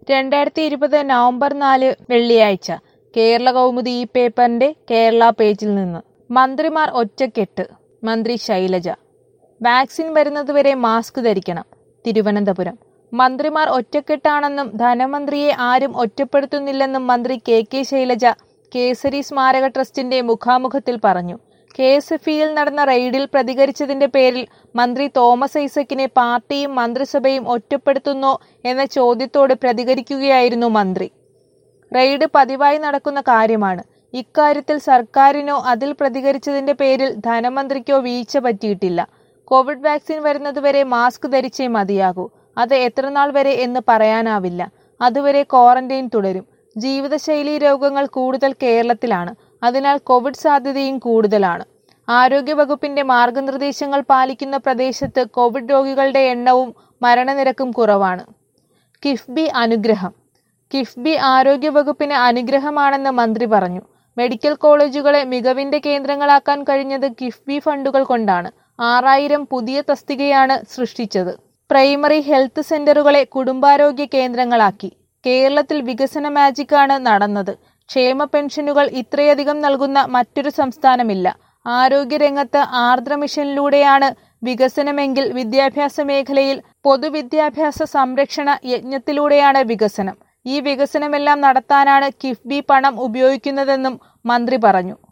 രണ്ടായിരത്തി ഇരുപത് നവംബർ നാല് വെള്ളിയാഴ്ച കേരള കൗമുദി ഈ പേപ്പറിന്റെ കേരള പേജിൽ നിന്ന് മന്ത്രിമാർ ഒറ്റക്കെട്ട് മന്ത്രി ശൈലജ വാക്സിൻ വരുന്നതുവരെ മാസ്ക് ധരിക്കണം തിരുവനന്തപുരം മന്ത്രിമാർ ഒറ്റക്കെട്ടാണെന്നും ധനമന്ത്രിയെ ആരും ഒറ്റപ്പെടുത്തുന്നില്ലെന്നും മന്ത്രി കെ കെ ശൈലജ കേസരി സ്മാരക ട്രസ്റ്റിന്റെ മുഖാമുഖത്തിൽ പറഞ്ഞു കെ എസ് എഫ് ഇയിൽ നടന്ന റെയ്ഡിൽ പ്രതികരിച്ചതിന്റെ പേരിൽ മന്ത്രി തോമസ് ഐസക്കിനെ പാർട്ടിയും മന്ത്രിസഭയും ഒറ്റപ്പെടുത്തുന്നോ എന്ന ചോദ്യത്തോട് പ്രതികരിക്കുകയായിരുന്നു മന്ത്രി റെയ്ഡ് പതിവായി നടക്കുന്ന കാര്യമാണ് ഇക്കാര്യത്തിൽ സർക്കാരിനോ അതിൽ പ്രതികരിച്ചതിന്റെ പേരിൽ ധനമന്ത്രിക്കോ വീഴ്ച പറ്റിയിട്ടില്ല കോവിഡ് വാക്സിൻ വരുന്നതുവരെ മാസ്ക് ധരിച്ചേ മതിയാകൂ അത് എത്രനാൾ വരെ എന്ന് പറയാനാവില്ല അതുവരെ ക്വാറന്റൈൻ തുടരും ജീവിതശൈലീ രോഗങ്ങൾ കൂടുതൽ കേരളത്തിലാണ് അതിനാൽ കോവിഡ് സാധ്യതയും കൂടുതലാണ് ആരോഗ്യവകുപ്പിന്റെ മാർഗനിർദ്ദേശങ്ങൾ പാലിക്കുന്ന പ്രദേശത്ത് കോവിഡ് രോഗികളുടെ എണ്ണവും മരണനിരക്കും കുറവാണ് കിഫ്ബി അനുഗ്രഹം കിഫ്ബി ആരോഗ്യവകുപ്പിന് അനുഗ്രഹമാണെന്ന് മന്ത്രി പറഞ്ഞു മെഡിക്കൽ കോളേജുകളെ മികവിന്റെ കേന്ദ്രങ്ങളാക്കാൻ കഴിഞ്ഞത് കിഫ്ബി ഫണ്ടുകൾ കൊണ്ടാണ് ആറായിരം പുതിയ തസ്തികയാണ് സൃഷ്ടിച്ചത് പ്രൈമറി ഹെൽത്ത് സെന്ററുകളെ കുടുംബാരോഗ്യ കേന്ദ്രങ്ങളാക്കി കേരളത്തിൽ വികസന മാജിക്കാണ് നടന്നത് ക്ഷേമ പെൻഷനുകൾ ഇത്രയധികം നൽകുന്ന മറ്റൊരു സംസ്ഥാനമില്ല ആരോഗ്യരംഗത്ത് ആർദ്ര മിഷനിലൂടെയാണ് വികസനമെങ്കിൽ വിദ്യാഭ്യാസ മേഖലയിൽ പൊതുവിദ്യാഭ്യാസ സംരക്ഷണ യജ്ഞത്തിലൂടെയാണ് വികസനം ഈ വികസനമെല്ലാം നടത്താനാണ് കിഫ്ബി പണം ഉപയോഗിക്കുന്നതെന്നും മന്ത്രി പറഞ്ഞു